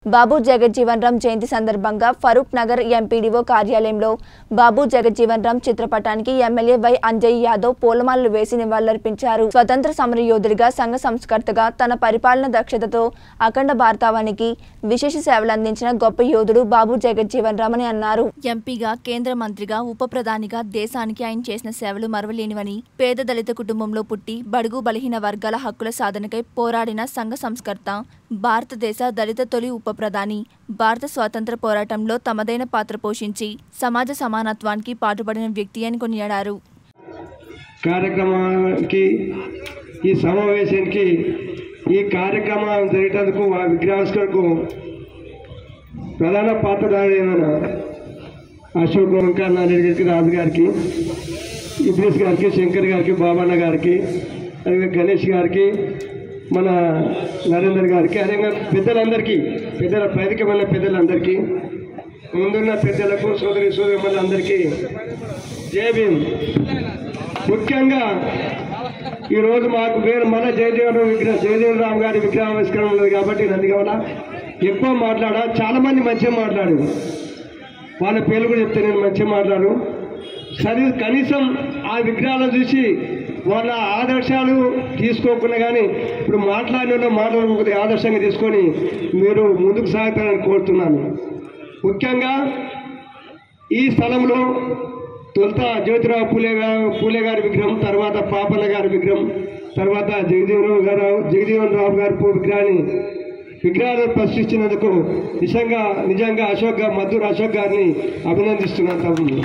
బాబు జగజ్జీవన్ రామ్ జయంతి సందర్భంగా ఫరూక్ నగర్ ఎంపీడీఓ కార్యాలయంలో బాబు జగజ్జీవన్ రామ్ చిత్రపటానికి ఎమ్మెల్యే వై అంజయ్ యాదవ్ పూలమాలలు వేసి నివాళులర్పించారు స్వతంత్ర సమర యోధుడిగా సంఘ సంస్కర్తగా తన పరిపాలన దక్షతతో అఖండ భారతావానికి విశేష సేవలు అందించిన గొప్ప యోధుడు బాబు జగజ్జీవన్ రామ్ అని అన్నారు ఎంపీగా కేంద్ర మంత్రిగా ఉప ప్రధానిగా దేశానికి ఆయన చేసిన సేవలు మరవలేనివని పేద దళిత కుటుంబంలో పుట్టి బడుగు బలహీన వర్గాల హక్కుల సాధనకై పోరాడిన సంఘ సంస్కర్త భారతదేశ దళిత తొలి ఉప ప్రధాని భారత స్వాతంత్ర పోరాటంలో తమదైన పాత్ర పోషించి సమాజ సమానత్వానికి పాటుపడిన వ్యక్తి అని కొనియాడారు కార్యక్రమానికి ఈ సమావేశానికి ఈ కార్యక్రమం జరిగేందుకు ఆ విగ్రహావిష్కరణకు ప్రధాన పాత్రధారి అయిన అశోక్ వెంకన్న నాయుడు గారికి రాజు గారికి ఇబ్లీస్ గారికి శంకర్ గారికి బాబన్న గారికి అదే గణేష్ గారికి మన నరేందర్ గారికి అదే పెద్దలందరికీ పెద్దల పైదికమైన పెద్దలందరికీ ముందున్న పెద్దలకు సోదరి సోదరులందరికీ జై భీమ్ ముఖ్యంగా ఈరోజు మాకు వేరు మన జయదేవరావు విగ్రహం జయదేవరావు గారి విగ్రహావిష్కరణ ఉన్నది కాబట్టి నందిగవల ఎక్కువ మాట్లాడా చాలా మంది మంచిగా మాట్లాడారు వాళ్ళ పేర్లు కూడా చెప్తే నేను మంచిగా మాట్లాడు సరే కనీసం ఆ విగ్రహాలను చూసి వాళ్ళ ఆదర్శాలు తీసుకోకుండా కానీ ఇప్పుడు మాట్లాడిన మాట్లాడకపోతే ఆదర్శంగా తీసుకొని మీరు ముందుకు సాగుతారని కోరుతున్నాను ముఖ్యంగా ఈ స్థలంలో తొలుత జ్యోతిరావు పూలే గారు పూలే గారి విగ్రహం తర్వాత పాపన్న గారి విగ్రహం తర్వాత జగజీవన్ గారు జగజీవన్ రావు గారి పూ- విగ్రహాన్ని విగ్రహాలను ప్రశ్నించినందుకు నిజంగా నిజంగా అశోక్ గారు మద్దూరు అశోక్ గారిని అభినందిస్తున్నాను తమ్ముడు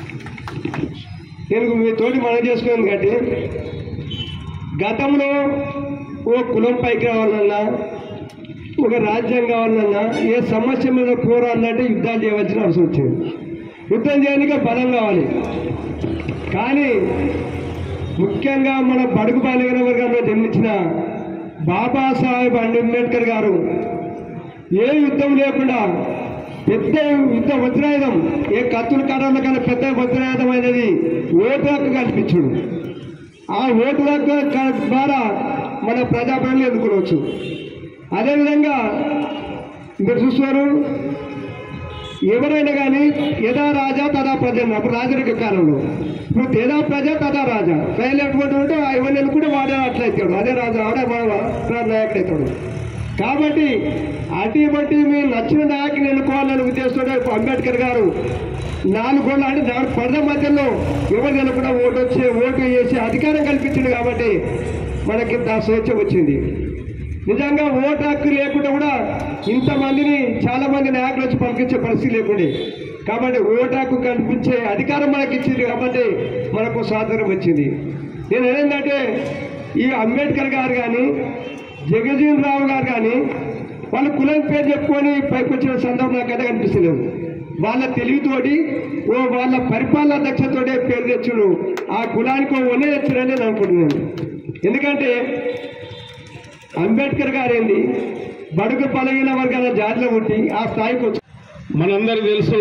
నేను మీ తోటి మనం చేసుకున్నాను కాబట్టి గతంలో ఓ కులం పైకి రావాలన్నా ఒక రాజ్యం కావాలన్నా ఏ సమస్య మీద పోరాడాలంటే యుద్ధాలు చేయవలసిన అవసరం వచ్చింది యుద్ధం చేయడానికి బలం కావాలి కానీ ముఖ్యంగా మన బడుగు బాలికల వర్గంలో జన్మించిన బాబాసాహెబ్ అంబేద్కర్ గారు ఏ యుద్ధం లేకుండా పెద్ద యుద్ధ వజ్రాయుధం ఏ కత్తుల కర్రల కన్నా పెద్ద వజ్రాయుధం అనేది ఓటు హక్కు కల్పించుడు ఆ ఓటు హక్కు క- ద్వారా మన ప్రజాప్రతినిధులు ఎన్నుకోవచ్చు అదేవిధంగా మీరు చూస్తున్నారు ఎవరైనా కానీ యథా రాజా తదా ప్రజ అప్పుడు రాజరిక కాలంలో ఇప్పుడు యథా ప్రజ తదా రాజా ప్రజలు ఎటువంటి ఉంటే ఎవరిని ఎన్నుకుంటే వాడే అట్లయితాడు అదే రాజు ఆడే నాయకుడు అవుతాడు కాబట్టి అటువంటి మీరు నచ్చిన నాయకుని ఎన్నుకోవాలని ఉద్దేశంతో ఇప్పుడు అంబేద్కర్ గారు నాలుగు గోళ్ళ అంటే నాలుగు పడద మధ్యలో ఎవరు ఎన్నుకున్నా ఓటు వచ్చి ఓటు వేసి అధికారం కల్పించింది కాబట్టి మనకి ఆ స్వేచ్ఛ వచ్చింది నిజంగా ఓటు హక్కు లేకుండా కూడా ఇంతమందిని చాలా మంది నాయకులు వచ్చి పంపించే పరిస్థితి లేకుండే కాబట్టి ఓటు హక్కు కల్పించే అధికారం మనకి ఇచ్చింది కాబట్టి మనకు స్వాతంత్రం వచ్చింది నేను ఏంటంటే ఈ అంబేద్కర్ గారు కానీ జగజీవన్ రావు గారు కానీ వాళ్ళ కులం పేరు చెప్పుకొని పైకి వచ్చిన సందర్భం నాకు అయితే కనిపిస్తలేదు వాళ్ళ తెలివితోటి ఓ వాళ్ళ పరిపాలన దక్షతోటే పేరు తెచ్చుడు ఆ కులానికి ఓ వనే తెచ్చుడని నేను అనుకుంటున్నాను ఎందుకంటే అంబేద్కర్ గారేంది బడుగు బలహీన వర్గాల జాతిలో పుట్టి ఆ స్థాయికి వచ్చి మనందరికీ తెలుసు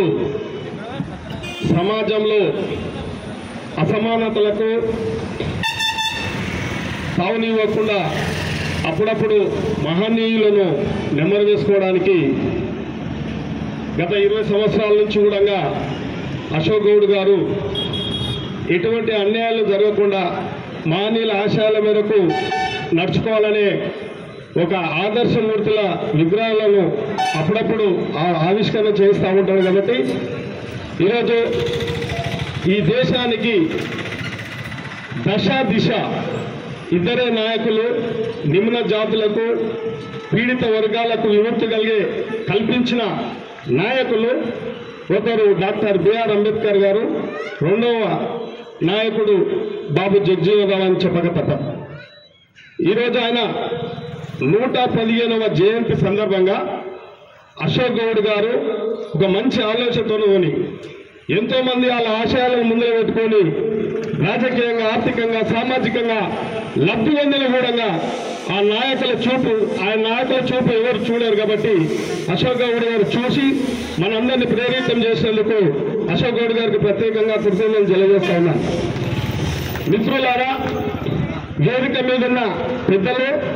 సమాజంలో అసమానతలకు తావునివ్వకుండా అప్పుడప్పుడు మహనీయులను నెమ్మది వేసుకోవడానికి గత ఇరవై సంవత్సరాల నుంచి కూడా అశోక్ గౌడ్ గారు ఎటువంటి అన్యాయాలు జరగకుండా మహనీయుల ఆశయాల మేరకు నడుచుకోవాలనే ఒక ఆదర్శమూర్తుల విగ్రహాలను అప్పుడప్పుడు ఆ- ఆవిష్కరణ చేస్తూ ఉంటాడు కాబట్టి ఈరోజు ఈ దేశానికి దశ దిశ ఇద్దరే నాయకులు నిమ్న జాతులకు పీడిత వర్గాలకు విముక్తి కలిగే కల్పించిన నాయకులు ఒకరు డాక్టర్ బిఆర్ అంబేద్కర్ గారు రెండవ నాయకుడు బాబు జగ్జీవన్ రావు అని చెప్పక తప్ప ఈరోజు ఆయన నూట పదిహేనవ జయంతి సందర్భంగా అశోక్ గౌడ్ గారు ఒక మంచి ఆలోచనతో కొని ఎంతో మంది వాళ్ళ ఆశయాలను ముందర పెట్టుకొని రాజకీయంగా ఆర్థికంగా సామాజికంగా లబ్ధి పొందిన కూడా ఆ నాయకుల చూపు ఆ నాయకుల చూపు ఎవరు చూడరు కాబట్టి అశోక్ గౌడ్ గారు చూసి మనందరినీ ప్రేరితం చేసినందుకు అశోక్ గౌడ్ గారికి ప్రత్యేకంగా కృతజ్ఞతలు తెలియజేస్తా ఉన్నాను మిత్రులారా వేదిక మీద ఉన్న పెద్దలు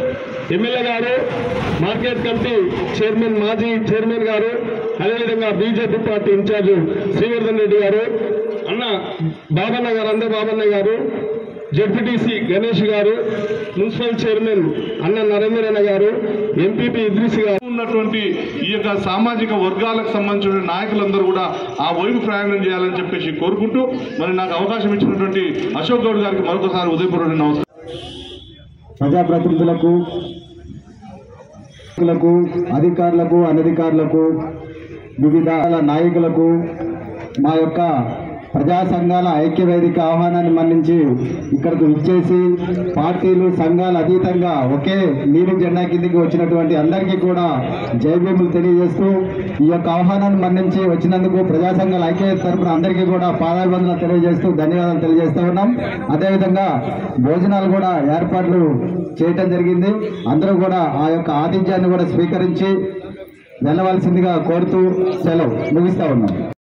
ఎమ్మెల్యే గారు మార్కెట్ కమిటీ చైర్మన్ మాజీ చైర్మన్ గారు అదేవిధంగా BJP party incharge Srivardhan Reddy గారు అన్న బాబన్న గారు అందే బాబన్న గారు జడ్పీటీసీ గణేష్ గారు మున్సిపల్ చైర్మన్ అన్న నరేంద్రన్న గారు ఎంపీపీ ఇద్రిస్ గారు ఉన్నటువంటి ఈ యొక్క సామాజిక వర్గాలకు సంబంధించిన నాయకులందరూ కూడా ఆ వైపు ప్రయాణం చేయాలని చెప్పేసి కోరుకుంటూ మరి నాకు అవకాశం ఇచ్చినటువంటి అశోక్ గౌడ్ గారికి మరొకసారి ఉదయపూర్వక నమస్కారం ప్రజాప్రతినిధులకు నాయకులకు, అధికారులకు అనధికారులకు వివిధ నాయకులకు మా యొక్క ప్రజా సంఘాల ఐక్య వేదిక ఆహ్వానాన్ని మన్నించి ఇక్కడకు విచ్చేసి పార్టీలు సంఘాలు అతీతంగా ఒకే నీలి జెండా కిందికి వచ్చినటువంటి అందరికీ కూడా జైభీములు తెలియజేస్తూ ఈ యొక్క ఆహ్వానాన్ని మన్నించి వచ్చినందుకు ప్రజా సంఘాల ఐక్యత తరపున అందరికీ కూడా పాదాభివందన తెలియజేస్తూ ధన్యవాదాలు తెలియజేస్తూ ఉన్నాం అదేవిధంగా భోజనాలు కూడా ఏర్పాట్లు చేయటం జరిగింది అందరూ కూడా ఆ యొక్క ఆతిథ్యాన్ని కూడా స్వీకరించి వెళ్ళవలసిందిగా కోరుతూ సెలవు ముగిస్తా ఉన్నాం